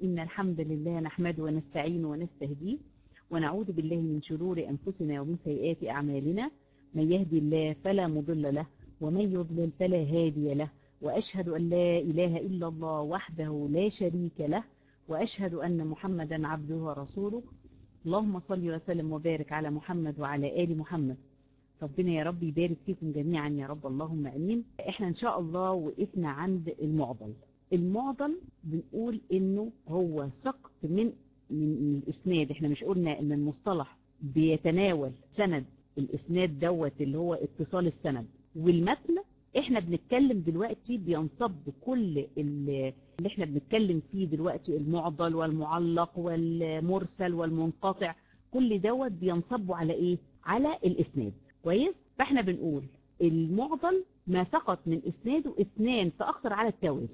إن الحمد لله نحمده ونستعين ونستهديه ونعوذ بالله من شرور أنفسنا ومن سيئات أعمالنا من يهدي الله فلا مضل له ومن يضلل فلا هادي له وأشهد أن لا إله إلا الله وحده لا شريك له وأشهد أن محمدا عبده ورسوله اللهم صل وسلم وبارك على محمد وعلى آل محمد ربنا يا رب يبارك فيكم جميعا يا رب اللهم أمين احنا إن شاء الله وقفنا عند المعضل المعضل بنقول إنه هو سقط من من الإسناد احنا مش قلنا إن المصطلح بيتناول سند الإسناد دوت اللي هو اتصال السند والمتن احنا بنتكلم دلوقتي بينصب كل اللي احنا بنتكلم فيه دلوقتي المعضل والمعلق والمرسل والمنقطع كل دوت بينصبوا على ايه على الاسناد كويس فاحنا بنقول المعضل ما سقط من اسناده اثنان فاكثر على التوالي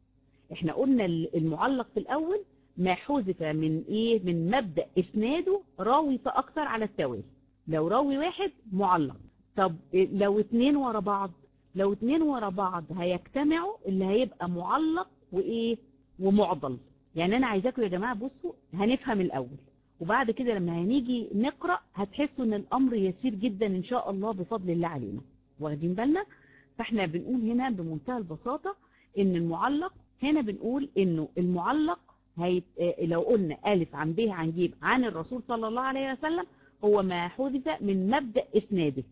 احنا قلنا المعلق في الاول ما حذف من ايه من مبدأ اسناده راوي فاكثر على التوالي لو راوي واحد معلق طب لو اتنين ورا بعض لو اتنين ورا بعض هيجتمعوا اللي هيبقى معلق وايه ومعضل يعني انا عايزاكم يا جماعة بصوا هنفهم الاول وبعد كده لما هنيجي نقرأ هتحسوا ان الامر يسير جدا ان شاء الله بفضل الله علينا واخدين بالنا فاحنا بنقول هنا بمنتهى البساطة ان المعلق هنا بنقول انه المعلق هيت... لو قلنا ألف عن ب عن ج عن الرسول صلى الله عليه وسلم هو ما حذف من مبدأ اسناده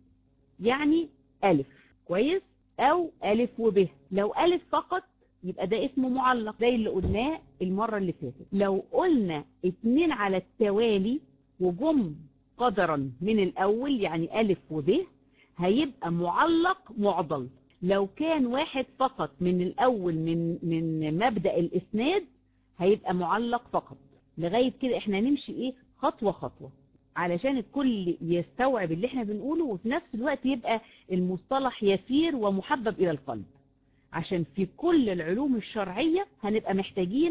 يعني ألف كويس أو ألف وب لو ألف فقط يبقى ده اسمه معلق زي اللي قلناه المرة اللي فاتت لو قلنا اتنين على التوالي وجم قدرا من الأول يعني ألف وب هيبقى معلق معضل لو كان واحد فقط من الأول من من مبدأ الإسناد هيبقى معلق فقط لغاية كده احنا نمشي ايه خطوة خطوة علشان الكل يستوعب اللي احنا بنقوله وفي نفس الوقت يبقى المصطلح يسير ومحبب الى القلب عشان في كل العلوم الشرعية هنبقى محتاجين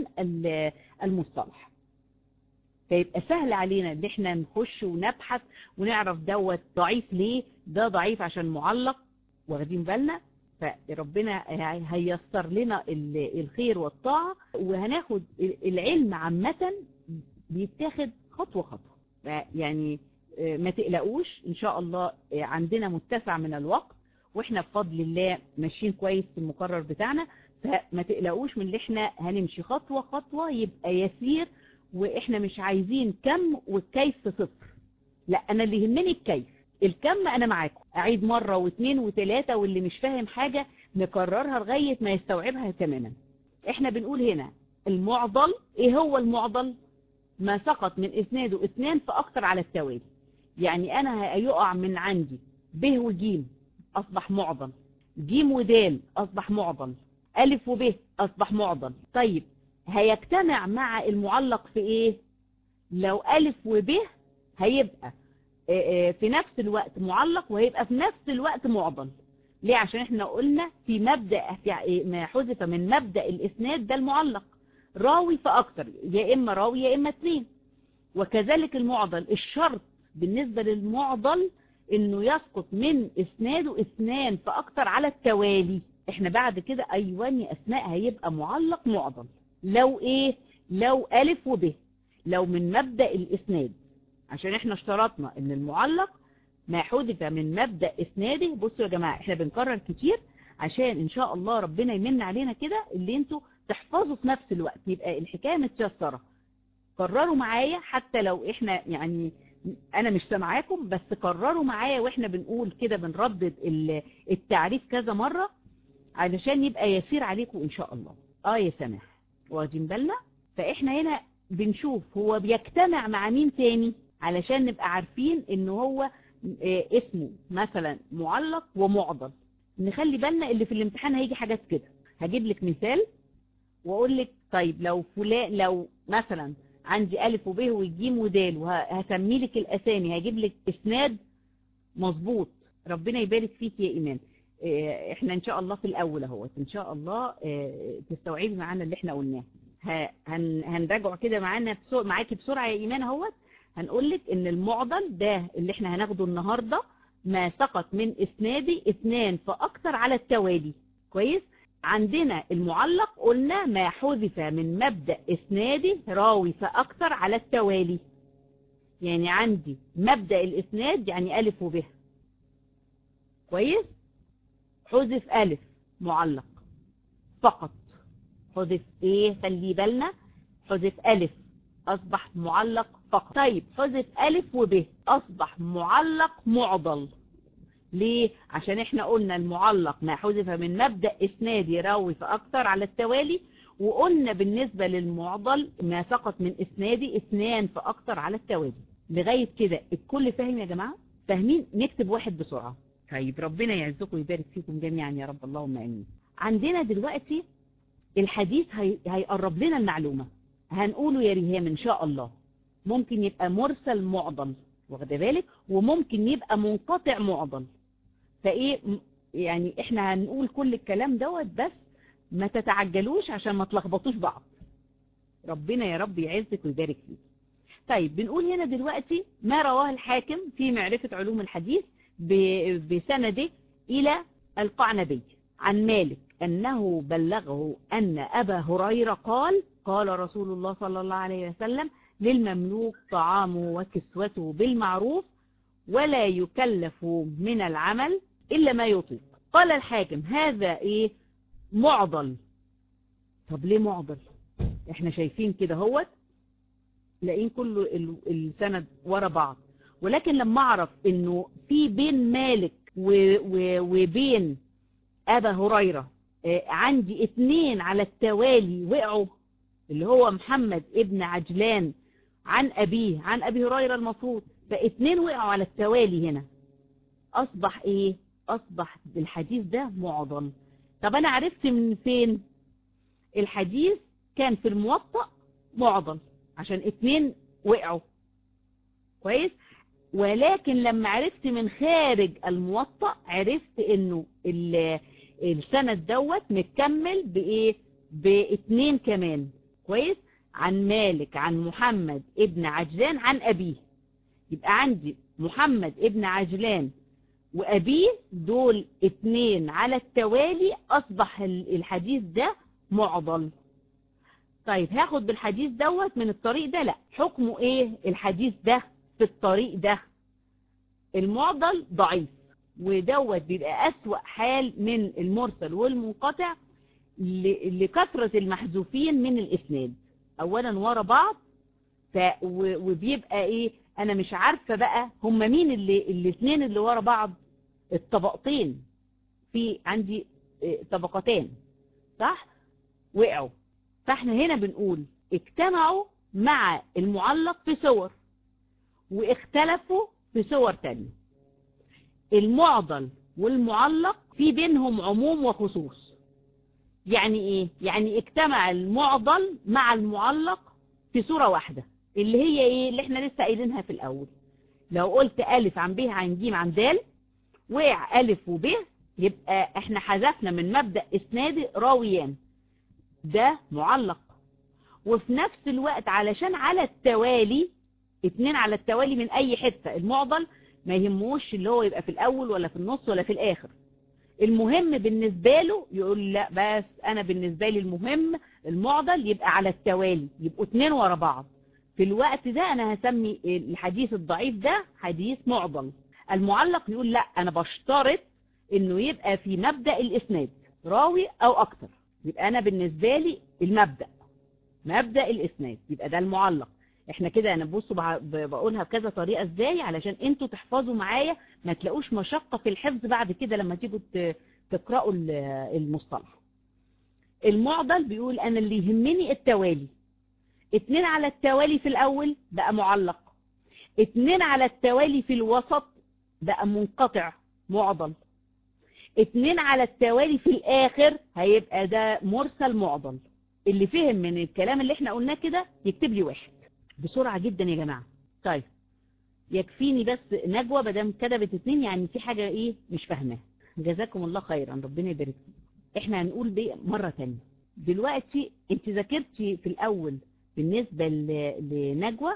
المصطلح فيبقى سهل علينا ان احنا نخش ونبحث ونعرف دوت ضعيف ليه ده ضعيف عشان معلق واخدين بالنا فربنا هيسر لنا الخير والطاعة وهناخد العلم عامة بيتاخد خطوة خطوة يعني ما تقلقوش ان شاء الله عندنا متسع من الوقت واحنا بفضل الله ماشيين كويس في المقرر بتاعنا فما تقلقوش من اللي احنا هنمشي خطوة خطوة يبقى يسير واحنا مش عايزين كم والكيف صفر لا انا اللي يهمني الكيف الكم انا معاكم اعيد مرة واثنين وثلاثة واللي مش فاهم حاجة نكررها لغاية ما يستوعبها تماما احنا بنقول هنا المعضل ايه هو المعضل ما سقط من اسناده اثنان فاكتر على التوالي يعني انا هيقع من عندي ب وجيم اصبح معضل جيم ودال اصبح معضل الف وب اصبح معضل طيب هيجتمع مع المعلق في ايه لو الف وب هيبقى في نفس الوقت معلق وهيبقى في نفس الوقت معضل ليه عشان احنا قلنا في مبدأ ما حذف من مبدأ الاسناد ده المعلق راوي فاكتر يا اما راوي يا اما اثنين وكذلك المعضل الشرط بالنسبة للمعضل انه يسقط من اسناده اثنان فاكتر على التوالي احنا بعد كده ايوان يا اسماء هيبقى معلق معضل لو ايه لو الف وب لو من مبدأ الاسناد عشان احنا اشترطنا ان المعلق ما حذف من مبدأ اسناده بصوا يا جماعة احنا بنكرر كتير عشان ان شاء الله ربنا يمن علينا كده اللي انتوا تحفظوا في نفس الوقت يبقى الحكاية متيسرة كرروا معايا حتى لو احنا يعني انا مش سامعاكم بس كرروا معايا واحنا بنقول كده بنردد التعريف كذا مرة علشان يبقى يسير عليكم ان شاء الله اه يا سماح واخدين بالنا فاحنا هنا بنشوف هو بيجتمع مع مين تاني علشان نبقى عارفين ان هو اسمه مثلا معلق ومعضل نخلي بالنا اللي في الامتحان هيجي حاجات كده هجيب لك مثال واقول لك طيب لو فلان لو مثلا عندي الف وب والجيم ودال وهسمي لك الاسامي هجيب لك اسناد مظبوط ربنا يبارك فيك يا ايمان احنا ان شاء الله في الاول اهوت ان شاء الله تستوعبي معانا اللي احنا قلناه هنراجع كده معانا معاكي بسرعه يا ايمان اهوت هنقول لك ان المعضل ده اللي احنا هناخده النهارده ما سقط من اسنادي اثنان فاكثر على التوالي كويس عندنا المعلق قلنا ما حذف من مبدأ اسناده راوي فأكثر على التوالي يعني عندي مبدأ الاسناد يعني ألف وب كويس حذف ألف معلق فقط حذف ايه خلي بالنا حذف ألف أصبح معلق فقط طيب حذف ألف وب أصبح معلق معضل ليه؟ عشان احنا قلنا المعلق ما حذف من مبدأ اسنادي راوي فأكثر على التوالي وقلنا بالنسبة للمعضل ما سقط من اسنادي اثنان فأكثر على التوالي لغاية كده الكل فاهم يا جماعة فاهمين نكتب واحد بسرعة طيب ربنا يعزكم ويبارك فيكم جميعا يا رب اللهم امين عندنا دلوقتي الحديث هي... هيقرب لنا المعلومة هنقوله يا ريهام ان شاء الله ممكن يبقى مرسل معضل واخد بالك وممكن يبقى منقطع معضل فايه يعني احنا هنقول كل الكلام دوت بس ما تتعجلوش عشان ما تلخبطوش بعض ربنا يا رب يعزك ويبارك فيك طيب بنقول هنا دلوقتي ما رواه الحاكم في معرفة علوم الحديث بسنده إلى القعنبي عن مالك أنه بلغه أن أبا هريرة قال قال رسول الله صلى الله عليه وسلم للمملوك طعامه وكسوته بالمعروف ولا يكلف من العمل إلا ما يطيق قال الحاكم هذا إيه معضل طب ليه معضل احنا شايفين كده هوت لاقين كله السند ورا بعض ولكن لما اعرف انه في بين مالك وبين ابا هريرة عندي اتنين على التوالي وقعوا اللي هو محمد ابن عجلان عن ابيه عن ابي هريرة المفروض فاتنين وقعوا على التوالي هنا اصبح ايه اصبح الحديث ده معضل طب انا عرفت من فين الحديث كان في الموطأ معضل عشان اتنين وقعوا كويس ولكن لما عرفت من خارج الموطأ عرفت انه السند دوت متكمل بايه باتنين كمان كويس عن مالك عن محمد ابن عجلان عن ابيه يبقى عندي محمد ابن عجلان وابيه دول اتنين على التوالي اصبح الحديث ده معضل طيب هاخد بالحديث دوت من الطريق ده لا حكمه ايه الحديث ده في الطريق ده المعضل ضعيف ودوت بيبقى اسوأ حال من المرسل والمنقطع لكثرة المحذوفين من الاسناد اولا ورا بعض ف وبيبقى ايه انا مش عارفة بقى هم مين اللي الاثنين اللي ورا بعض الطبقتين في عندي طبقتين صح وقعوا فاحنا هنا بنقول اجتمعوا مع المعلق في صور واختلفوا في صور تانية المعضل والمعلق في بينهم عموم وخصوص يعني ايه يعني اجتمع المعضل مع المعلق في صورة واحدة اللي هي ايه اللي احنا لسه قايلينها في الاول لو قلت الف عن ب عن ج عن د وقع الف وب يبقى احنا حذفنا من مبدأ اسنادي راويان ده معلق وفي نفس الوقت علشان على التوالي اتنين على التوالي من اي حتة المعضل ما يهموش اللي هو يبقى في الاول ولا في النص ولا في الاخر المهم بالنسبة له يقول لا بس انا بالنسبة لي المهم المعضل يبقى على التوالي يبقوا اتنين ورا بعض في الوقت ده انا هسمي الحديث الضعيف ده حديث معضل المعلق يقول لا انا بشترط انه يبقى في مبدأ الاسناد راوي او اكتر يبقى انا بالنسبة لي المبدأ مبدأ الاسناد يبقى ده المعلق احنا كده انا بصوا بقولها بكذا طريقة ازاي علشان انتوا تحفظوا معايا ما تلاقوش مشقة في الحفظ بعد كده لما تيجوا تقرأوا المصطلح المعضل بيقول انا اللي يهمني التوالي اتنين على التوالي في الاول بقى معلق اتنين على التوالي في الوسط بقى منقطع معضل اتنين على التوالي في الاخر هيبقى ده مرسل معضل اللي فهم من الكلام اللي احنا قلناه كده يكتب لي واحد بسرعة جدا يا جماعة طيب يكفيني بس نجوى بدام كتبت اتنين يعني في حاجة ايه مش فاهماها جزاكم الله خيرا ربنا يبارك احنا هنقول بيه مرة تانية دلوقتي انت ذاكرتي في الاول بالنسبة لنجوى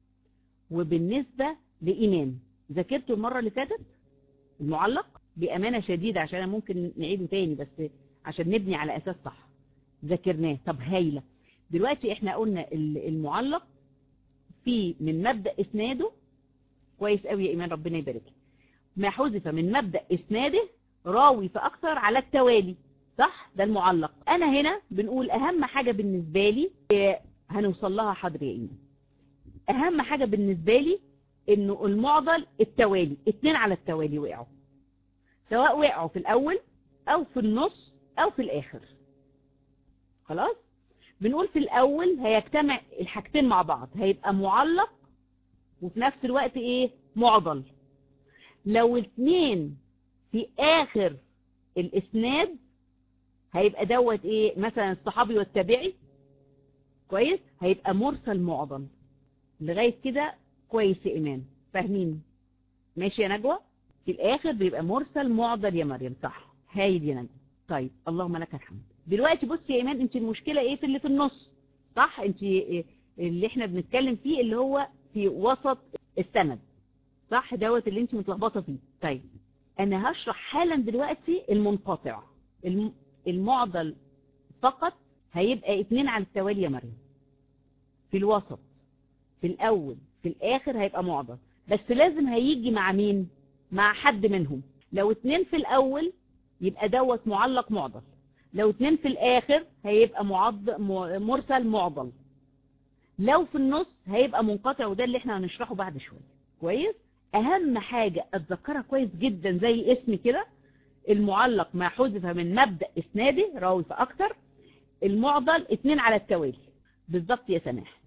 وبالنسبة لإيمان ذاكرته المرة اللي فاتت المعلق بأمانة شديدة عشان ممكن نعيده تاني بس عشان نبني على اساس صح ذاكرناه طب هايله دلوقتي احنا قلنا المعلق في من مبدا اسناده كويس قوي يا ايمان ربنا يبارك ما حذف من مبدا اسناده راوي فاكثر على التوالي صح ده المعلق انا هنا بنقول اهم حاجه بالنسبه لي هنوصل لها حاضر يا ايمان اهم حاجه بالنسبه لي انه المعضل التوالي اتنين على التوالي وقعوا سواء وقعوا في الاول او في النص او في الاخر خلاص بنقول في الاول هيجتمع الحاجتين مع بعض هيبقى معلق وفي نفس الوقت ايه معضل لو اتنين في اخر الاسناد هيبقى دوت ايه مثلا الصحابي والتابعي كويس هيبقى مرسل معضل لغاية كده كويس يا ايمان فاهمين ماشي يا نجوى في الاخر بيبقى مرسل معضل يا مريم صح هايل يا نجوى طيب اللهم لك الحمد دلوقتي بصي يا ايمان انت المشكلة ايه في اللي في النص صح انت اللي احنا بنتكلم فيه اللي هو في وسط السند صح دوت اللي انت متلخبطه فيه طيب انا هشرح حالا دلوقتي المنقطع المعضل فقط هيبقى اتنين على التوالي يا مريم في الوسط في الاول في الاخر هيبقى معضل بس لازم هيجي مع مين مع حد منهم لو اتنين في الاول يبقى دوت معلق معضل لو اتنين في الاخر هيبقى معض... مرسل معضل لو في النص هيبقى منقطع وده اللي احنا هنشرحه بعد شوية كويس اهم حاجة اتذكرها كويس جدا زي اسمي كده المعلق ما حذف من مبدأ اسناده راوي فاكتر المعضل اتنين على التوالي بالظبط يا سماح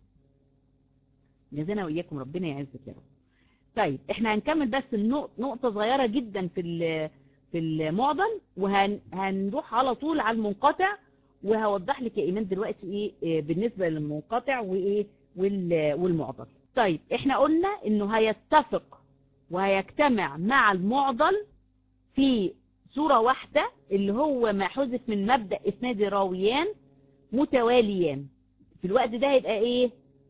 جزانا واياكم ربنا يعزك يا رب طيب احنا هنكمل بس نقطة صغيرة جدا في في المعضل وهنروح على طول على المنقطع وهوضح لك يا ايمان دلوقتي ايه بالنسبة للمنقطع وايه والمعضل طيب احنا قلنا انه هيتفق وهيجتمع مع المعضل في صورة واحدة اللي هو ما حذف من مبدأ اسناد راويان متواليان في الوقت ده هيبقى ايه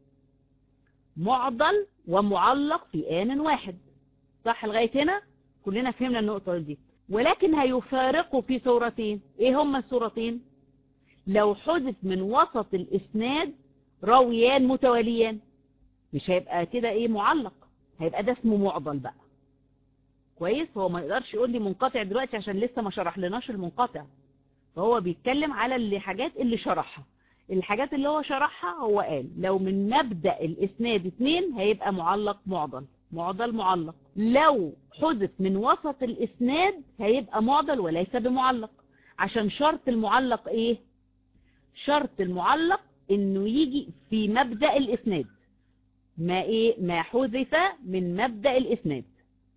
معضل ومعلق في آن واحد صح لغاية هنا كلنا فهمنا النقطة دي ولكن هيفارقوا في صورتين ايه هما الصورتين لو حذف من وسط الاسناد راويان متواليان مش هيبقى كده ايه معلق هيبقى ده اسمه معضل بقى كويس هو ما يقدرش يقول لي منقطع دلوقتي عشان لسه ما شرح لناش المنقطع فهو بيتكلم على الحاجات اللي شرحها الحاجات اللي هو شرحها هو قال لو من مبدأ الاسناد اتنين هيبقى معلق معضل معضل معلق لو حذف من وسط الاسناد هيبقى معضل وليس بمعلق عشان شرط المعلق ايه شرط المعلق انه يجي في مبدأ الاسناد ما ايه ما حذف من مبدأ الاسناد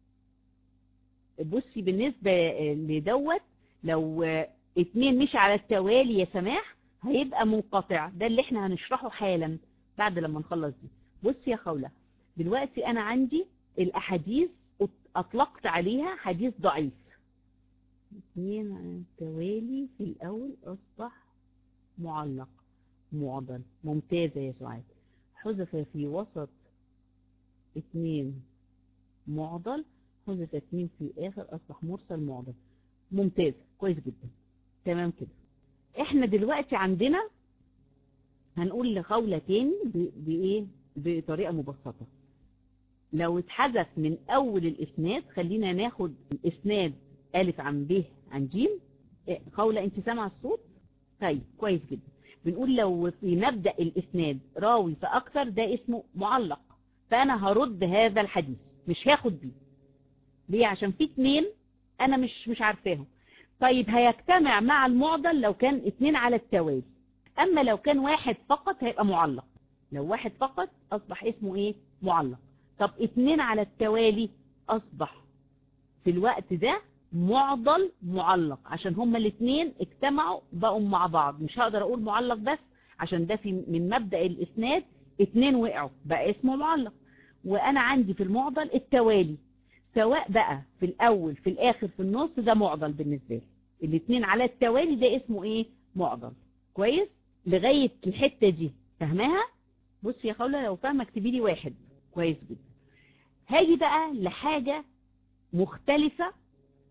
بصي بالنسبة لدوت لو اتنين مش على التوالي يا سماح هيبقى منقطع ده اللي احنا هنشرحه حالا بعد لما نخلص دي بصي يا خولة دلوقتي انا عندي الاحاديث اطلقت عليها حديث ضعيف اتنين على التوالي في الاول اصبح معلق معضل ممتازة يا سعاد حذف في وسط اتنين معضل حذف اتنين في اخر اصبح مرسل معضل ممتاز كويس جدا تمام كده احنا دلوقتي عندنا هنقول لخولة تاني بايه بطريقة مبسطة لو اتحذف من اول الاسناد خلينا ناخد الاسناد الف عن ب عن ج خولة انت سامعه الصوت طيب كويس جدا بنقول لو في مبدأ الاسناد راوي فاكثر ده اسمه معلق فانا هرد هذا الحديث مش هاخد بيه ليه عشان في اتنين انا مش مش عارفاهم طيب هيجتمع مع المعضل لو كان اتنين على التوالي اما لو كان واحد فقط هيبقى معلق لو واحد فقط اصبح اسمه ايه معلق طب اتنين على التوالي اصبح في الوقت ده معضل معلق عشان هما الاثنين اجتمعوا بقوا مع بعض مش هقدر اقول معلق بس عشان ده في من مبدأ الاسناد اتنين وقعوا بقى اسمه معلق وانا عندي في المعضل التوالي سواء بقى في الاول في الاخر في النص ده معضل بالنسبة لي الاثنين على التوالي ده اسمه ايه معضل كويس لغاية الحتة دي فاهماها بص يا خولة لو فاهمة اكتبي لي واحد كويس جدا هاجي بقى لحاجة مختلفة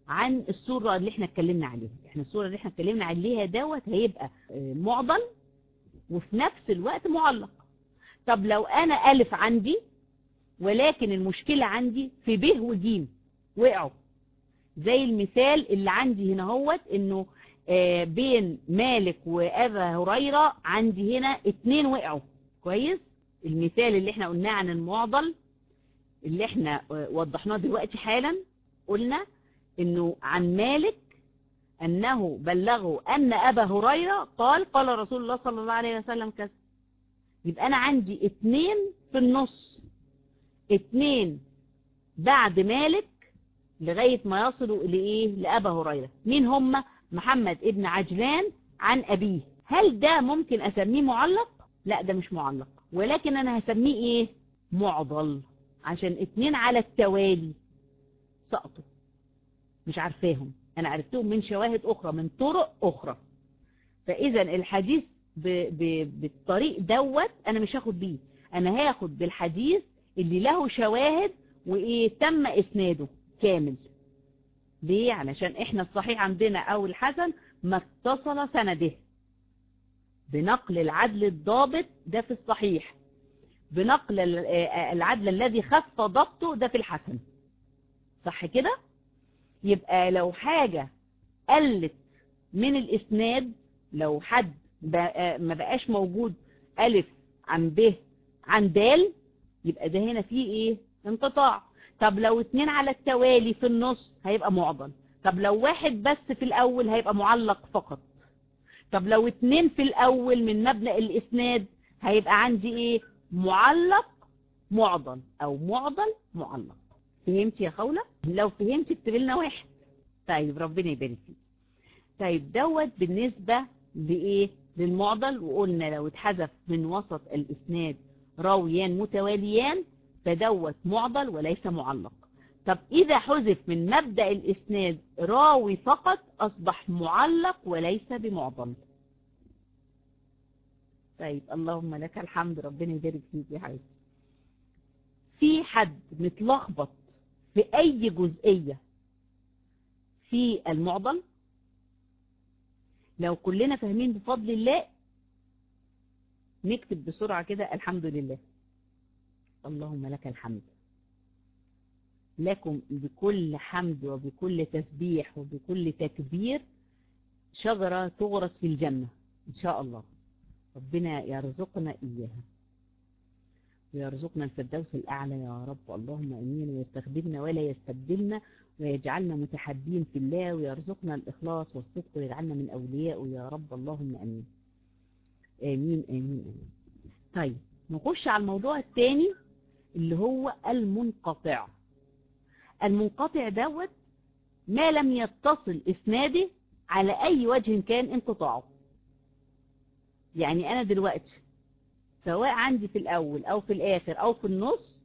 عن الصورة اللي احنا اتكلمنا عليها احنا الصورة اللي احنا اتكلمنا عليها دوت هيبقى معضل وفي نفس الوقت معلق طب لو انا الف عندي ولكن المشكلة عندي في ب وج وقعوا زي المثال اللي عندي هنا هوت انه بين مالك وابا هريرة عندي هنا اتنين وقعوا كويس المثال اللي احنا قلناه عن المعضل اللي احنا وضحناه دلوقتي حالا قلنا انه عن مالك انه بلغه ان ابا هريرة قال قال رسول الله صلى الله عليه وسلم كذا يبقى انا عندي اتنين في النص اتنين بعد مالك لغاية ما يصلوا لإيه لأبا هريرة مين هم محمد ابن عجلان عن أبيه هل ده ممكن أسميه معلق لا ده مش معلق ولكن أنا هسميه إيه معضل عشان اتنين على التوالي سقطوا مش عارفاهم أنا عرفتهم من شواهد أخرى من طرق أخرى فإذا الحديث ب ب بالطريق دوت أنا مش هاخد بيه أنا هاخد بالحديث اللي له شواهد وإيه تم إسناده كامل ليه علشان احنا الصحيح عندنا او الحسن ما اتصل سنده بنقل العدل الضابط ده في الصحيح بنقل العدل الذي خف ضبطه ده في الحسن صح كده يبقى لو حاجة قلت من الاسناد لو حد ما بقاش موجود الف عن ب عن دال يبقى ده هنا فيه ايه انقطاع طب لو اتنين على التوالي في النص هيبقى معضل طب لو واحد بس في الاول هيبقى معلق فقط طب لو اتنين في الاول من مبدأ الاسناد هيبقى عندي ايه معلق معضل او معضل معلق فهمت يا خولة لو فهمت اكتب لنا واحد طيب ربنا يبارك فيك طيب دوت بالنسبة لايه للمعضل وقلنا لو اتحذف من وسط الاسناد راويان متواليان فدوت معضل وليس معلق طب إذا حذف من مبدأ الإسناد راوي فقط أصبح معلق وليس بمعضل طيب اللهم لك الحمد ربنا يبارك فيك يا حبيبتي في حد متلخبط في أي جزئية في المعضل لو كلنا فاهمين بفضل الله نكتب بسرعة كده الحمد لله اللهم لك الحمد لكم بكل حمد وبكل تسبيح وبكل تكبير شجرة تغرس في الجنة إن شاء الله ربنا يرزقنا إياها ويرزقنا الفردوس الأعلى يا رب اللهم أمين ويستخدمنا ولا يستبدلنا ويجعلنا متحدين في الله ويرزقنا الإخلاص والصدق ويجعلنا من أوليائه يا رب اللهم أمين آمين آمين آمين طيب نخش على الموضوع الثاني اللي هو المنقطع المنقطع دوت ما لم يتصل اسناده على اي وجه كان انقطاعه يعني انا دلوقتي سواء عندي في الاول او في الاخر او في النص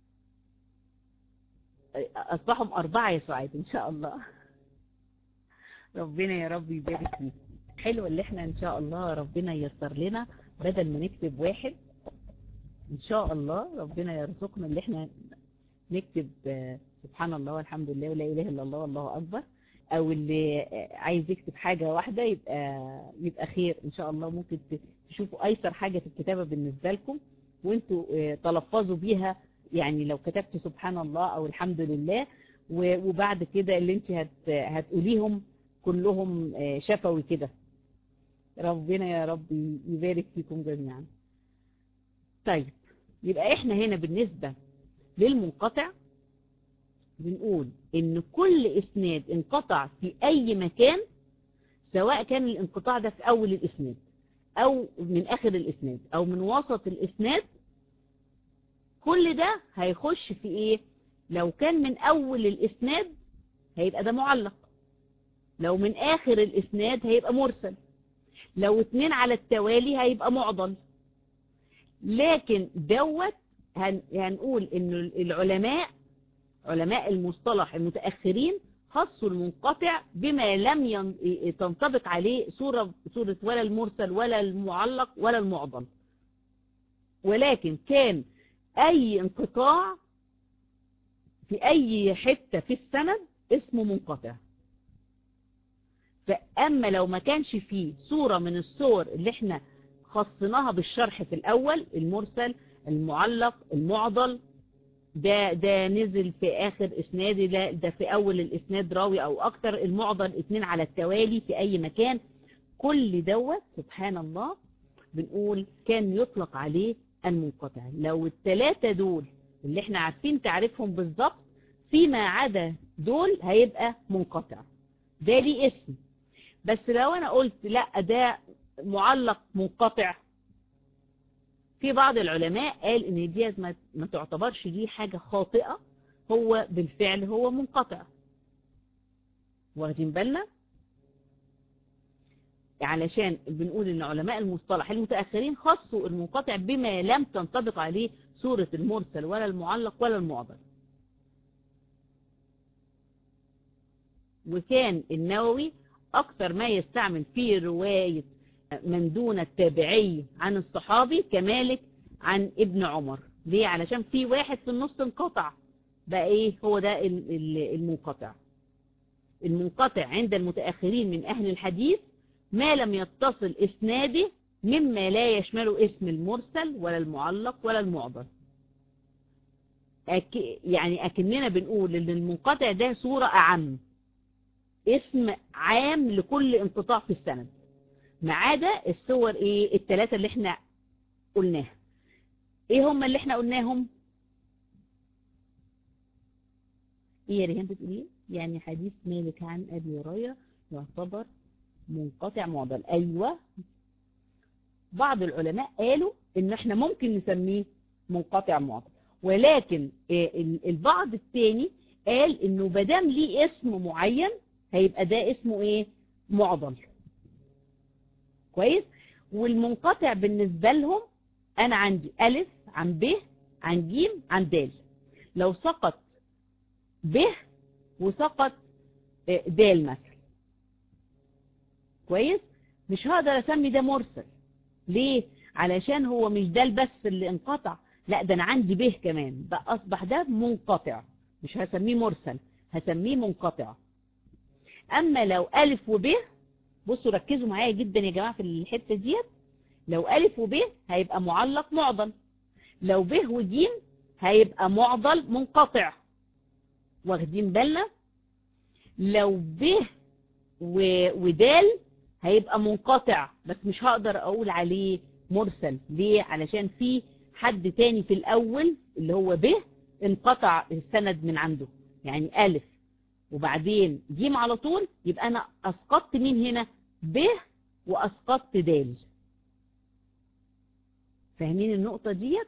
اصبحهم اربعة يا سعاد ان شاء الله ربنا يا رب يبارك فيك حلو اللي احنا ان شاء الله ربنا ييسر لنا بدل ما نكتب واحد ان شاء الله ربنا يرزقنا اللي احنا نكتب سبحان الله والحمد لله ولا اله الا الله والله اكبر او اللي عايز يكتب حاجة واحدة يبقى يبقى خير ان شاء الله ممكن تشوفوا ايسر حاجة في الكتابة بالنسبة لكم وانتوا تلفظوا بيها يعني لو كتبت سبحان الله او الحمد لله وبعد كده اللي انت هت هتقوليهم كلهم شفوي كده ربنا يا رب يبارك فيكم جميعا طيب يبقى احنا هنا بالنسبة للمنقطع بنقول ان كل اسناد انقطع في اي مكان سواء كان الانقطاع ده في اول الاسناد او من اخر الاسناد او من وسط الاسناد كل ده هيخش في ايه لو كان من اول الاسناد هيبقى ده معلق لو من اخر الاسناد هيبقى مرسل لو اتنين على التوالي هيبقى معضل لكن دوت هنقول ان العلماء علماء المصطلح المتأخرين خصوا المنقطع بما لم تنطبق عليه صورة, صورة ولا المرسل ولا المعلق ولا المعضل ولكن كان اي انقطاع في اي حتة في السند اسمه منقطع فأما لو ما كانش فيه صورة من الصور اللي احنا خصناها بالشرح في الأول المرسل المعلق المعضل ده ده نزل في آخر إسناد ده, ده في أول الإسناد راوي أو أكتر المعضل اتنين على التوالي في أي مكان كل دوت سبحان الله بنقول كان يطلق عليه المنقطع لو التلاتة دول اللي احنا عارفين تعرفهم بالظبط فيما عدا دول هيبقى منقطع ده ليه اسم بس لو انا قلت لا ده معلق منقطع في بعض العلماء قال ان دي ما تعتبرش دي حاجة خاطئة هو بالفعل هو منقطع واخدين بالنا علشان بنقول ان علماء المصطلح المتأخرين خصوا المنقطع بما لم تنطبق عليه سورة المرسل ولا المعلق ولا المعضل وكان النووي أكثر ما يستعمل في رواية من دون التابعي عن الصحابي كمالك عن ابن عمر ليه علشان في واحد في النص انقطع بقى ايه هو ده المنقطع المنقطع عند المتأخرين من أهل الحديث ما لم يتصل إسناده مما لا يشمل اسم المرسل ولا المعلق ولا المعضل أك... يعني أكننا بنقول ان المنقطع ده صورة أعم اسم عام لكل انقطاع في السند ما عدا الصور ايه الثلاثة اللي احنا قلناها ايه هم اللي احنا قلناهم ايه يا ريهان بتقولي يعني حديث مالك عن ابي هريره يعتبر منقطع معضل ايوه بعض العلماء قالوا ان احنا ممكن نسميه منقطع معضل ولكن البعض الثاني قال انه بدام ليه اسم معين هيبقى ده اسمه ايه معضل كويس والمنقطع بالنسبة لهم انا عندي الف عن ب عن ج عن د لو سقط ب وسقط د مثلا كويس مش هقدر اسمي ده مرسل ليه علشان هو مش ده بس اللي انقطع لا ده انا عندي به كمان بقى اصبح ده منقطع مش هسميه مرسل هسميه منقطع اما لو الف وب بصوا ركزوا معايا جدا يا جماعة في الحتة ديت لو الف وب هيبقى معلق معضل لو ب وج هيبقى معضل منقطع واخدين بالنا لو ب ودال هيبقى منقطع بس مش هقدر اقول عليه مرسل ليه علشان في حد تاني في الاول اللي هو ب انقطع السند من عنده يعني الف وبعدين جيم على طول يبقى انا اسقطت مين هنا ب واسقطت دال فاهمين النقطة ديت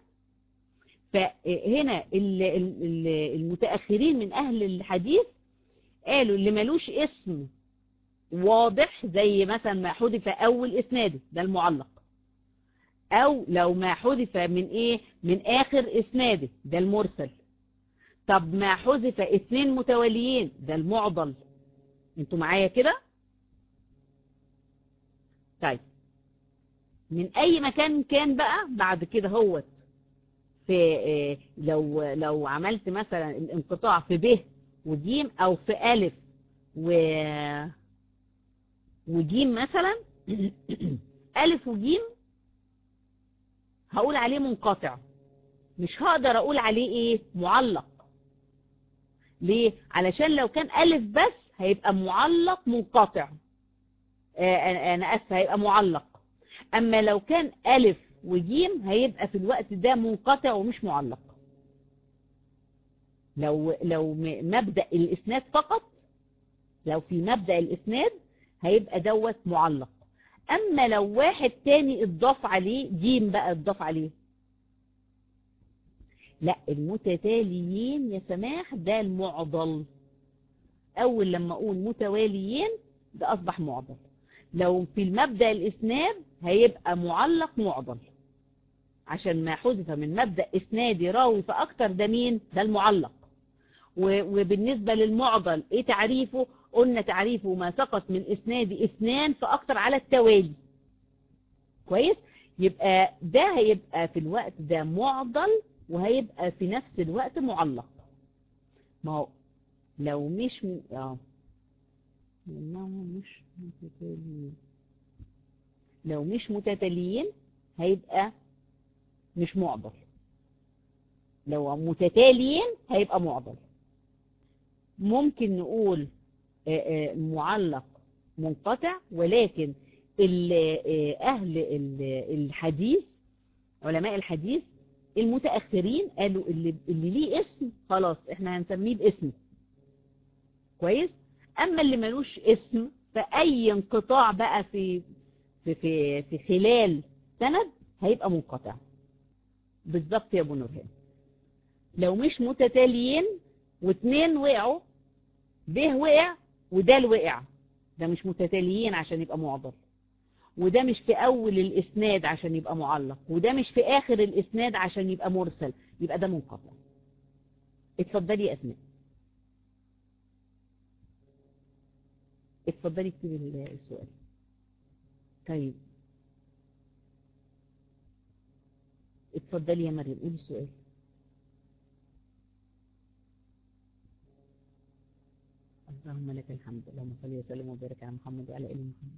فهنا المتأخرين من اهل الحديث قالوا اللي ملوش اسم واضح زي مثلا ما حذف اول اسناده ده المعلق او لو ما حذف من ايه من اخر اسناده ده المرسل طب ما حذف اثنين متواليين ده المعضل انتوا معايا كده طيب من اي مكان كان بقى بعد كده هوت في لو لو عملت مثلا الانقطاع في ب وجيم او في الف و وجيم مثلا ألف وجيم هقول عليه منقطع مش هقدر أقول عليه إيه معلق ليه علشان لو كان ألف بس هيبقى معلق منقطع آه أنا أسف هيبقى معلق أما لو كان ألف وجيم هيبقى في الوقت ده منقطع ومش معلق لو لو مبدأ الإسناد فقط لو في مبدأ الإسناد هيبقى دوت معلق اما لو واحد تاني اتضاف عليه جيم بقى اتضاف عليه لا المتتاليين يا سماح ده المعضل اول لما اقول متواليين ده اصبح معضل لو في المبدأ الاسناد هيبقى معلق معضل عشان ما حذف من مبدأ اسنادي راوي فاكتر ده مين ده المعلق وبالنسبة للمعضل ايه تعريفه قلنا تعريفه ما سقط من اسناد اثنان فاكتر على التوالي كويس يبقى ده هيبقى في الوقت ده معضل وهيبقى في نفس الوقت معلق ما هو لو مش م... اه لأنهم مش متتاليين لو مش متتاليين هيبقى مش معضل لو متتاليين هيبقى معضل ممكن نقول معلق منقطع ولكن أهل الحديث علماء الحديث المتأخرين قالوا اللي, اللي ليه اسم خلاص احنا هنسميه باسمه كويس اما اللي ملوش اسم فاي انقطاع بقى في في في, في خلال سند هيبقى منقطع بالظبط يا ابو نورهان لو مش متتاليين واثنين وقعوا ب وقع ودال وقع ده مش متتاليين عشان يبقى معضل وده مش في اول الاسناد عشان يبقى معلق وده مش في اخر الاسناد عشان يبقى مرسل يبقى ده منقطع اتفضلي يا اسماء اتفضلي اكتبي السؤال طيب اتفضلي يا مريم قولي السؤال اللهم لك الحمد اللهم صل وسلم وبارك على محمد وعلى ال محمد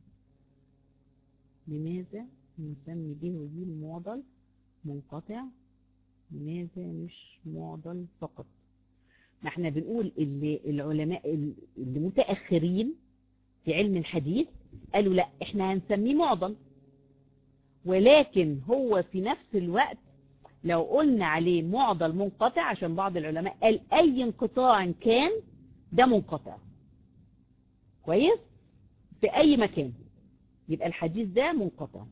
لماذا نسمي به ودي المعضل منقطع لماذا مش معضل فقط ما احنا بنقول اللي العلماء اللي متأخرين في علم الحديث قالوا لا احنا هنسميه معضل ولكن هو في نفس الوقت لو قلنا عليه معضل منقطع عشان بعض العلماء قال اي انقطاع كان ده منقطع كويس في اي مكان يبقى الحديث ده منقطع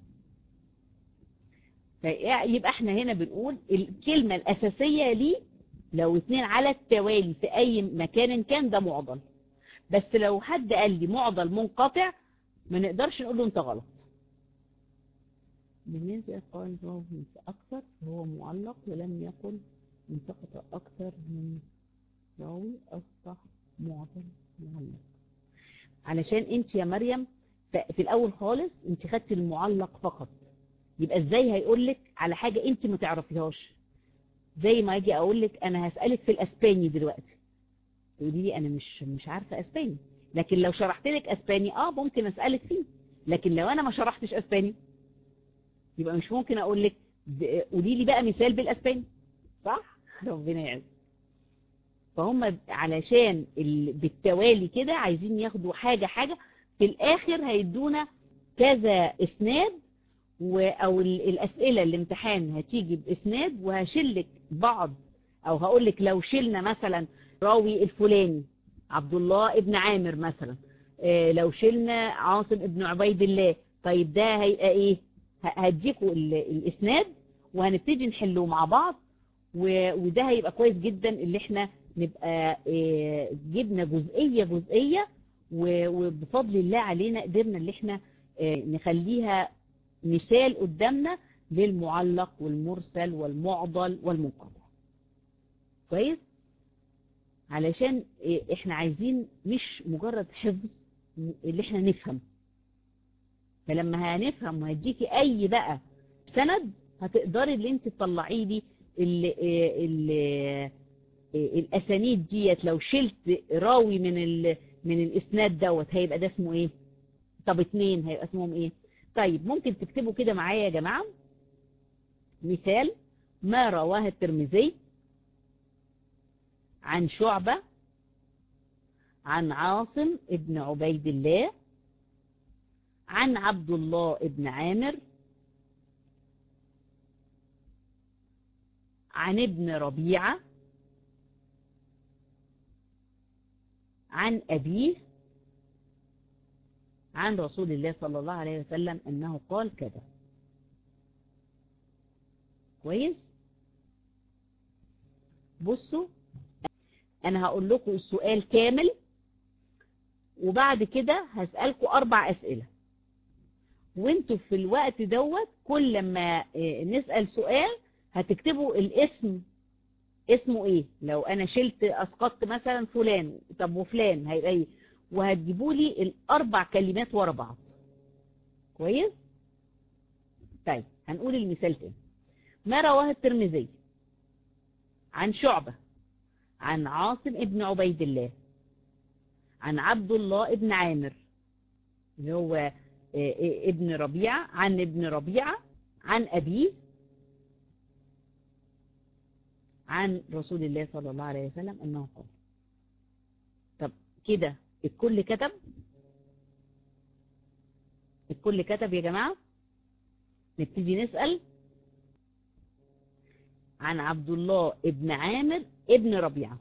يبقى احنا هنا بنقول الكلمة الاساسية ليه لو اتنين على التوالي في اي مكان كان ده معضل بس لو حد قال لي معضل منقطع ما نقدرش نقول له انت غلط لماذا قال راوي اكثر فهو معلق ولم يقل ان سقط اكثر من راوي اصبح معضل معلق علشان انت يا مريم في الاول خالص انت خدتي المعلق فقط يبقى ازاي هيقول لك على حاجة انت ما تعرفيهاش زي ما اجي اقول لك انا هسألك في الاسباني دلوقتي تقولي لي انا مش مش عارفة اسباني لكن لو شرحت لك اسباني اه ممكن اسألك فيه لكن لو انا ما شرحتش اسباني يبقى مش ممكن اقول لك قولي لي بقى مثال بالاسباني صح ربنا يعز فهم علشان بالتوالي كده عايزين ياخدوا حاجة حاجة في الاخر هيدونا كذا اسناد او الاسئلة الامتحان هتيجي باسناد وهشلك بعض او هقولك لو شلنا مثلا راوي الفلاني عبد الله ابن عامر مثلا اه لو شلنا عاصم ابن عبيد الله طيب ده هيبقى ايه هديكوا الاسناد وهنبتدي نحله مع بعض وده هيبقى كويس جدا اللي احنا نبقى اه جبنا جزئية جزئية وبفضل الله علينا قدرنا اللي احنا اه نخليها مثال قدامنا للمعلق والمرسل والمعضل والمنقطع كويس علشان احنا عايزين مش مجرد حفظ اللي احنا نفهم فلما هنفهم وهديكي اي بقى سند هتقدري اللي انت تطلعي لي ال ال الاسانيد ديت لو شلت راوي من ال من الاسناد دوت هيبقى ده اسمه ايه طب اتنين هيبقى اسمهم ايه طيب ممكن تكتبوا كده معايا يا جماعة مثال ما رواه الترمذي عن شعبة عن عاصم ابن عبيد الله عن عبد الله ابن عامر عن ابن ربيعة عن أبيه عن رسول الله صلى الله عليه وسلم أنه قال كذا كويس بصوا أنا هقول لكم السؤال كامل وبعد كده هسألكم أربع أسئلة وانتوا في الوقت دوت كل لما نسأل سؤال هتكتبوا الاسم اسمه ايه لو انا شلت اسقطت مثلا فلان طب وفلان هيبقى ايه وهتجيبوا لي الاربع كلمات ورا بعض كويس طيب هنقول المثال تاني ما رواه الترمذي عن شعبة عن عاصم ابن عبيد الله عن عبد الله ابن عامر اللي هو ابن ربيعة عن ابن ربيعة عن أبيه عن رسول الله صلى الله عليه وسلم أنه قال طب كده الكل كتب الكل كتب يا جماعة نبتدي نسأل عن عبد الله ابن عامر ابن ربيعة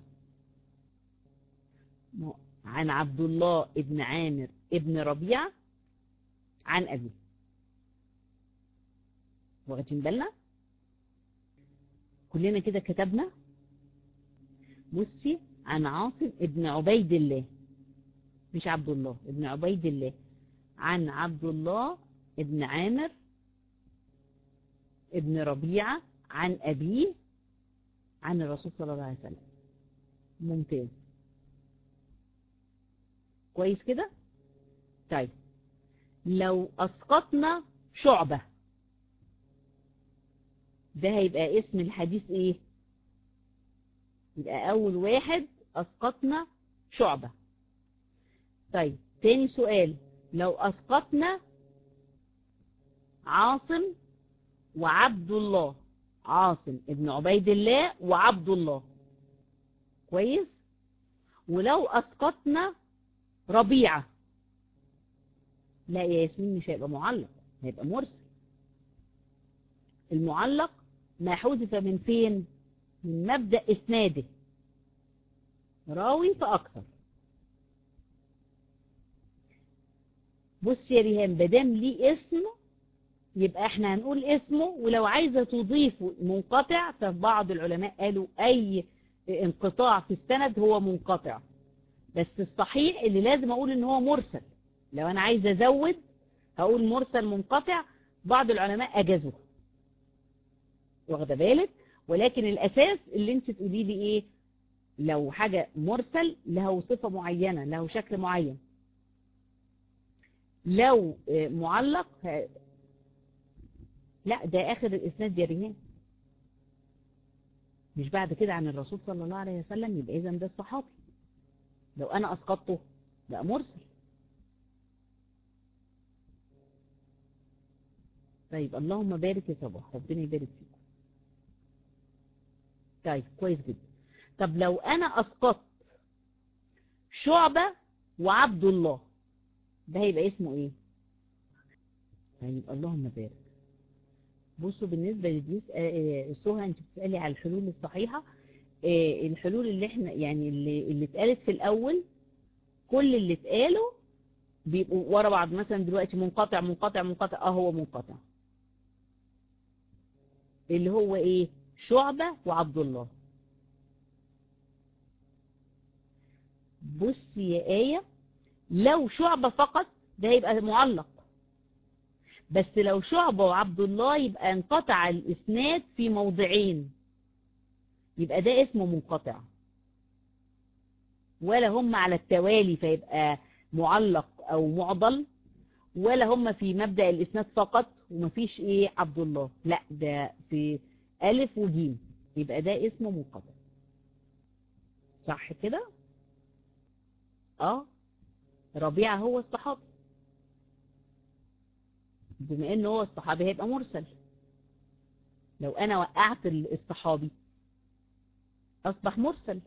عن عبد الله ابن عامر ابن ربيعة عن أبيه واخدين بالنا كلنا كده كتبنا بصي عن عاصم ابن عبيد الله مش عبد الله ابن عبيد الله عن عبد الله ابن عامر ابن ربيعة عن أبيه عن الرسول صلى الله عليه وسلم ممتاز كويس كده طيب لو أسقطنا شعبة ده هيبقى اسم الحديث ايه يبقى أول واحد أسقطنا شعبة طيب تاني سؤال لو أسقطنا عاصم وعبد الله عاصم ابن عبيد الله وعبد الله كويس ولو أسقطنا ربيعة لا يا ياسمين مش هيبقى معلق هيبقى مرسل المعلق ما حذف من فين من مبدأ إسناده راوي فأكثر بص يا ريهام بدام ليه اسم يبقى احنا هنقول اسمه ولو عايزة تضيفه منقطع فبعض العلماء قالوا اي انقطاع في السند هو منقطع بس الصحيح اللي لازم اقول ان هو مرسل لو انا عايزة ازود هقول مرسل منقطع بعض العلماء اجازوه واخده بالك ولكن الاساس اللي انت تقولي لي ايه لو حاجة مرسل له صفة معينة له شكل معين لو معلق لا ده اخر الاسناد يا ريهان مش بعد كده عن الرسول صلى الله عليه وسلم يبقى اذا ده الصحابي لو انا اسقطته بقى مرسل طيب اللهم بارك يا صباح ربنا يبارك فيكم طيب كويس جدا طب لو انا اسقطت شعبة وعبد الله ده هيبقى اسمه ايه طيب اللهم بارك بصوا بالنسبة لدي سهى انت بتسألي على الحلول الصحيحة الحلول اللي احنا يعني اللي, اللي اتقالت في الاول كل اللي اتقالوا بيبقوا ورا بعض مثلا دلوقتي منقطع منقطع منقطع اه هو منقطع اللي هو ايه شعبة وعبد الله بصي يا آية لو شعبة فقط ده يبقى معلق بس لو شعبة وعبد الله يبقى انقطع الاسناد في موضعين يبقى ده اسمه منقطع ولا هم على التوالي فيبقى معلق او معضل ولا هم في مبدأ الاسناد فقط ومفيش ايه عبد الله لا ده في الف وجيم يبقى ده اسمه منقطع صح كده اه ربيعة هو الصحابي بما انه هو الصحابي هيبقى مرسل لو انا وقعت الصحابي اصبح مرسل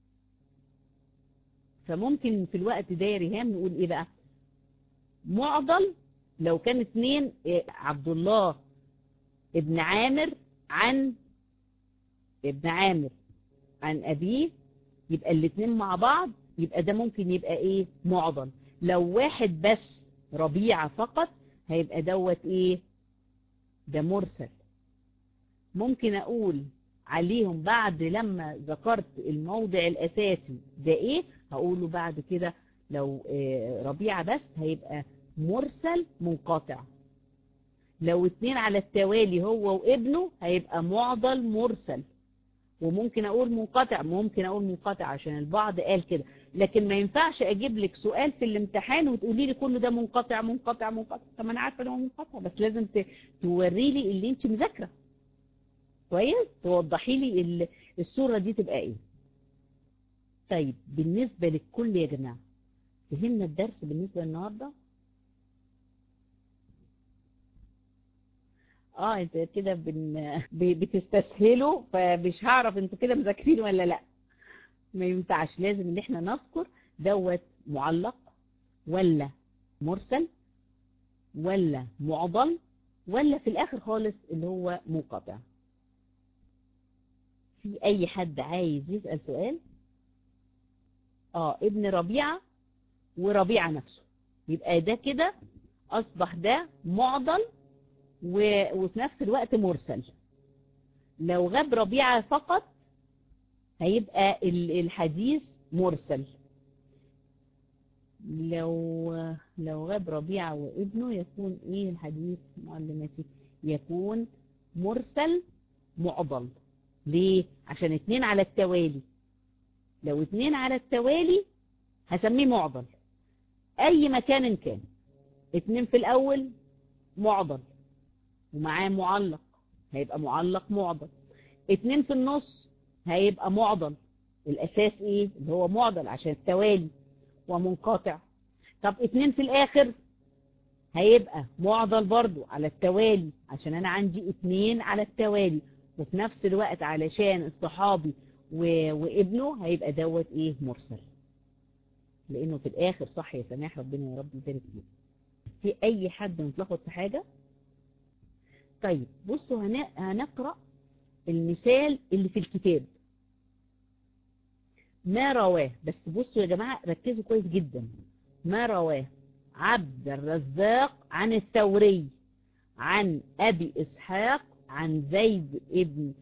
فممكن في الوقت ده يا ريهام نقول ايه بقى معضل لو كان اتنين إيه عبد الله ابن عامر عن ابن عامر عن ابيه يبقى الاتنين مع بعض يبقى ده ممكن يبقى ايه معضل لو واحد بس ربيعة فقط هيبقى دوت ايه ده مرسل ممكن اقول عليهم بعد لما ذكرت الموضع الاساسي ده ايه هقوله بعد كده لو ربيعة بس هيبقى مرسل منقطع لو اتنين على التوالي هو وابنه هيبقى معضل مرسل وممكن اقول منقطع ممكن اقول منقطع عشان البعض قال كده لكن ما ينفعش اجيب لك سؤال في الامتحان وتقولي لي كله ده منقطع منقطع منقطع طب انا عارفه ان هو منقطع بس لازم توري لي اللي انت مذاكره كويس توضحي لي الصوره دي تبقى ايه طيب بالنسبه للكل يا جماعه فهمنا الدرس بالنسبة للنهاردة اه انت كده بن... بتستسهلوا فمش هعرف انتوا كده مذاكرين ولا لا ما ينفعش لازم ان احنا نذكر دوت معلق ولا مرسل ولا معضل ولا في الاخر خالص اللي هو منقطع في اي حد عايز يسأل سؤال اه ابن ربيعة وربيعة نفسه يبقى ده كده اصبح ده معضل و... وفي نفس الوقت مرسل لو غاب ربيعة فقط هيبقى الحديث مرسل لو لو غاب ربيعة وابنه يكون ايه الحديث معلمتي يكون مرسل معضل ليه عشان اتنين على التوالي لو اتنين على التوالي هسميه معضل اي مكان كان اتنين في الاول معضل ومعاه معلق هيبقى معلق معضل اتنين في النص هيبقى معضل الاساس ايه اللي هو معضل عشان التوالي ومنقطع طب اتنين في الاخر هيبقى معضل برضو على التوالي عشان انا عندي اتنين على التوالي وفي نفس الوقت علشان الصحابي و... وابنه هيبقى دوت ايه مرسل لانه في الاخر صح يا سماح ربنا يا رب يبارك فيك في اي حد متلخبط في حاجه طيب بصوا هن... هنقرا المثال اللي في الكتاب ما رواه بس بصوا يا جماعة ركزوا كويس جدا ما رواه عبد الرزاق عن الثوري عن أبي إسحاق عن زيد ابن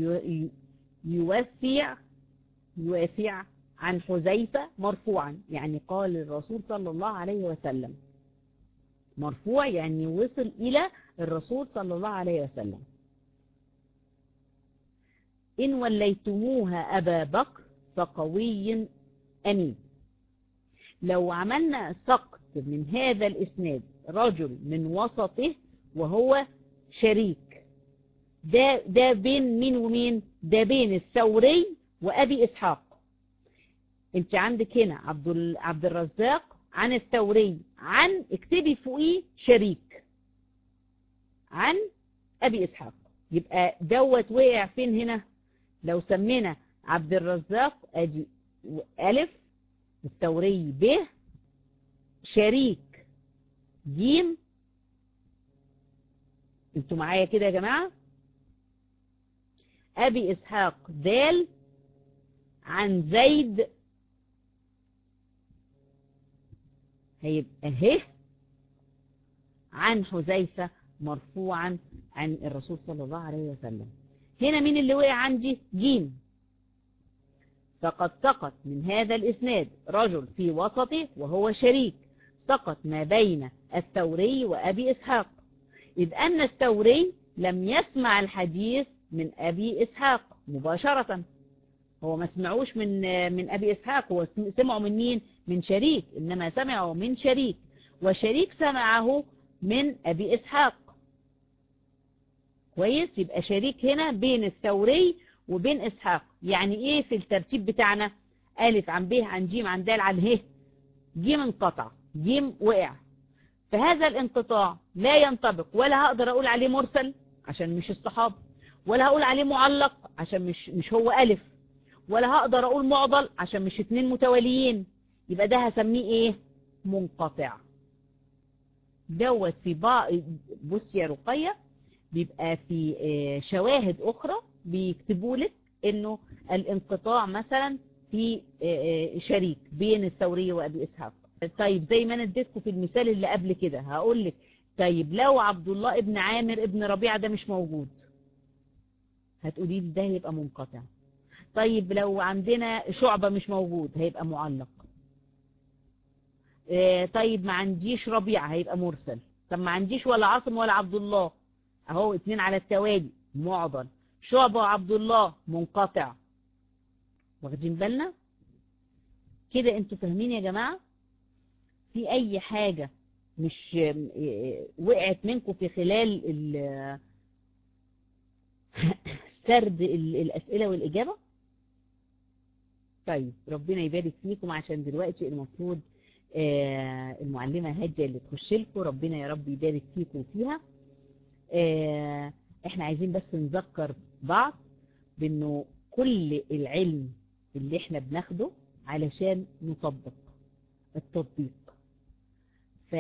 يوفع يوافع عن حذيفة مرفوعا يعني قال الرسول صلى الله عليه وسلم مرفوع يعني وصل إلى الرسول صلى الله عليه وسلم إن وليتموها أبا بكر فقوي أمين لو عملنا سقط من هذا الإسناد رجل من وسطه وهو شريك ده, ده بين مين ومين ده بين الثوري وأبي إسحاق انت عندك هنا عبد, عبد الرزاق عن الثوري عن اكتبي فوقيه شريك عن أبي إسحاق يبقى دوت وقع فين هنا لو سمينا عبد الرزاق ادي الف الثوري ب شريك جيم انتوا معايا كده يا جماعة ابي اسحاق دال عن زيد هيبقى ه عن حذيفة مرفوعا عن الرسول صلى الله عليه وسلم هنا مين اللي وقع عندي جيم فقد سقط من هذا الإسناد رجل في وسطه وهو شريك سقط ما بين الثوري وأبي إسحاق إذ أن الثوري لم يسمع الحديث من أبي إسحاق مباشرة هو ما سمعوش من من أبي إسحاق هو سمعه من مين من شريك إنما سمعه من شريك وشريك سمعه من أبي إسحاق كويس يبقى شريك هنا بين الثوري وبين إسحاق يعني إيه في الترتيب بتاعنا ألف عن ب عن ج عن د عن ه جيم انقطع جيم وقع فهذا الانقطاع لا ينطبق ولا هقدر أقول عليه مرسل عشان مش الصحابة ولا هقول عليه معلق عشان مش, مش هو ألف ولا هقدر أقول معضل عشان مش اتنين متواليين يبقى ده هسميه إيه منقطع دوت في بعض بص يا رقية بيبقى في شواهد أخرى بيكتبوا لك انه الانقطاع مثلا في شريك بين الثوري وابي اسحاق طيب زي ما انا اديتكم في المثال اللي قبل كده هقول لك طيب لو عبد الله ابن عامر ابن ربيعه ده مش موجود هتقولي لي ده هيبقى منقطع طيب لو عندنا شعبة مش موجود هيبقى معلق طيب ما عنديش ربيعه هيبقى مرسل طب ما عنديش ولا عاصم ولا عبد الله اهو اتنين على التوالي معضل شعبة وعبد الله منقطع واخدين بالنا كده انتوا فاهمين يا جماعة في اي حاجة مش وقعت منكم في خلال سرد الاسئلة والاجابة طيب ربنا يبارك فيكم عشان دلوقتي المفروض آه المعلمة هجة اللي تخش لكم ربنا يا رب يبارك فيكم وفيها آه احنا عايزين بس نذكر بعض بانه كل العلم اللي احنا بناخده علشان نطبق التطبيق ف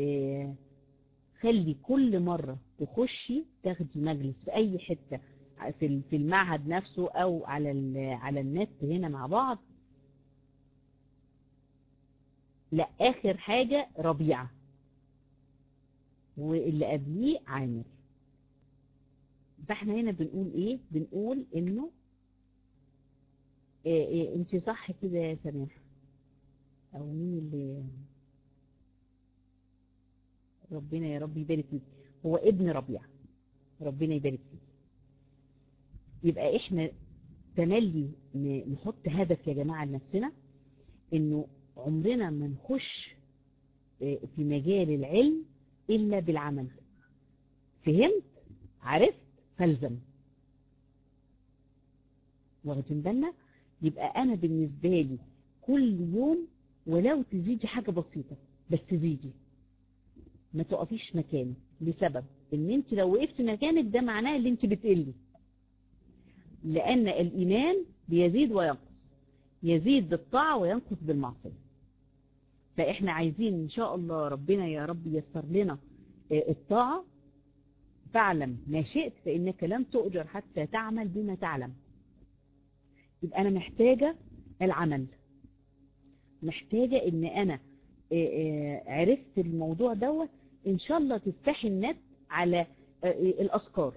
خلي كل مرة تخشي تاخدي مجلس في اي حتة في في المعهد نفسه او على على النت هنا مع بعض لا اخر حاجة ربيعة واللي قبليه عامر فاحنا هنا بنقول ايه بنقول انه إيه إيه انت صح كده يا سماح او مين اللي ربنا يا رب يبارك فيك هو ابن ربيع ربنا يبارك فيك يبقى احنا تملي نحط هدف يا جماعة لنفسنا انه عمرنا ما نخش في مجال العلم الا بالعمل فهمت عرفت فالزم واخدين بالنا يبقى انا بالنسبة لي كل يوم ولو تزيدي حاجة بسيطة بس تزيدي ما تقفيش مكانك لسبب ان انت لو وقفت مكانك ده معناه ان انت بتقلي لان الايمان بيزيد وينقص يزيد بالطاعة وينقص بالمعصية فاحنا عايزين ان شاء الله ربنا يا رب ييسر لنا الطاعة فاعلم ما شئت فانك لن تؤجر حتى تعمل بما تعلم يبقى انا محتاجة العمل محتاجة ان انا عرفت الموضوع دوت ان شاء الله تفتحي النت على الاذكار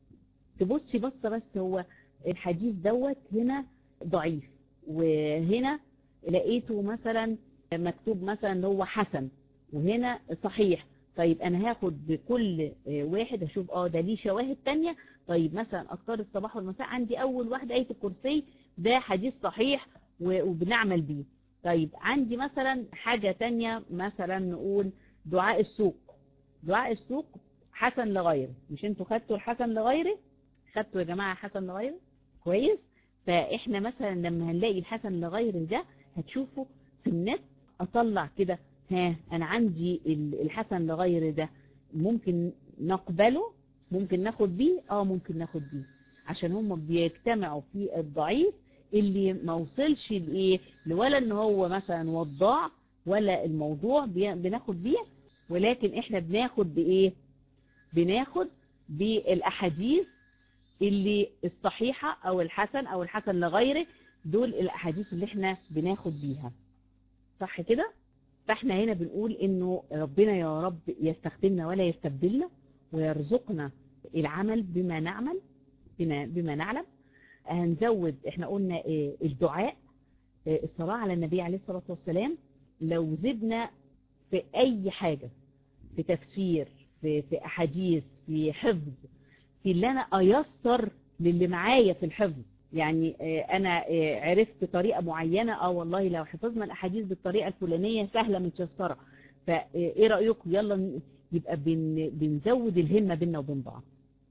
تبصي بصة بس هو الحديث دوت هنا ضعيف وهنا لقيته مثلا مكتوب مثلا هو حسن وهنا صحيح طيب انا هاخد بكل واحد اشوف اه ده ليه شواهد تانية طيب مثلا اذكار الصباح والمساء عندي اول واحد ايه الكرسي ده حديث صحيح وبنعمل بيه طيب عندي مثلا حاجة تانية مثلا نقول دعاء السوق دعاء السوق حسن لغيره مش انتوا خدتوا الحسن لغيره خدتوا يا جماعة حسن لغيره كويس فاحنا مثلا لما هنلاقي الحسن لغيره ده هتشوفوا في النت اطلع كده ها انا عندي الحسن لغيره ده ممكن نقبله ممكن ناخد بيه اه ممكن ناخد بيه عشان هم بيجتمعوا في الضعيف اللي ما وصلش لايه ولا ان هو مثلا وضاع ولا الموضوع بناخد بيه ولكن احنا بناخد بايه بناخد بالاحاديث اللي الصحيحة او الحسن او الحسن لغيره دول الاحاديث اللي احنا بناخد بيها صح كده فاحنا هنا بنقول انه ربنا يا رب يستخدمنا ولا يستبدلنا ويرزقنا العمل بما نعمل بما نعلم هنزود احنا قلنا الدعاء الصلاة على النبي عليه الصلاة والسلام لو زدنا في اي حاجة في تفسير في, في احاديث في حفظ في اللي انا ايسر للي معايا في الحفظ يعني انا عرفت طريقة معينة اه والله لو حفظنا الاحاديث بالطريقة الفلانية سهلة متشسرة فايه رأيكم يلا يبقى بن بنزود الهمة بيننا وبين بعض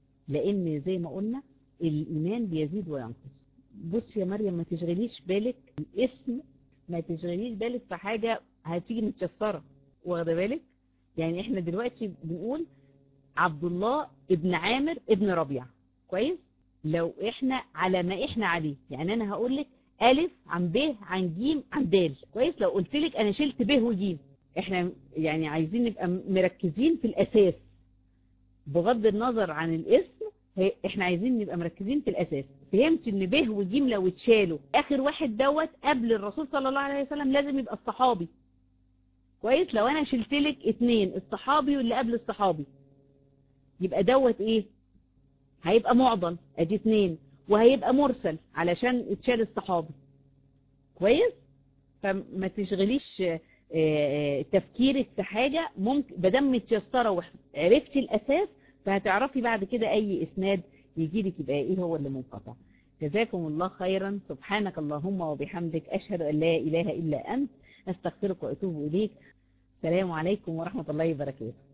لان زي ما قلنا الايمان بيزيد وينقص بص يا مريم ما تشغليش بالك الاسم ما تشغليش بالك في حاجة هتيجي متشسرة واخده بالك يعني احنا دلوقتي بنقول عبد الله ابن عامر ابن ربيع كويس لو احنا على ما احنا عليه يعني انا هقول لك الف عن ب عن ج عن د كويس لو قلت لك انا شلت ب وج احنا يعني عايزين نبقى مركزين في الاساس بغض النظر عن الاسم احنا عايزين نبقى مركزين في الاساس فهمت ان ب وج لو اتشالوا اخر واحد دوت قبل الرسول صلى الله عليه وسلم لازم يبقى الصحابي كويس لو انا شلت لك اتنين الصحابي واللي قبل الصحابي يبقى دوت ايه هيبقى معضل ادي اتنين وهيبقى مرسل علشان اتشال الصحابي كويس فما تشغليش تفكيرك في حاجة ممكن بدم متيسرة وعرفتي الاساس فهتعرفي بعد كده اي اسناد يجي لك يبقى ايه هو اللي منقطع جزاكم الله خيرا سبحانك اللهم وبحمدك اشهد ان لا اله الا انت استغفرك واتوب اليك السلام عليكم ورحمة الله وبركاته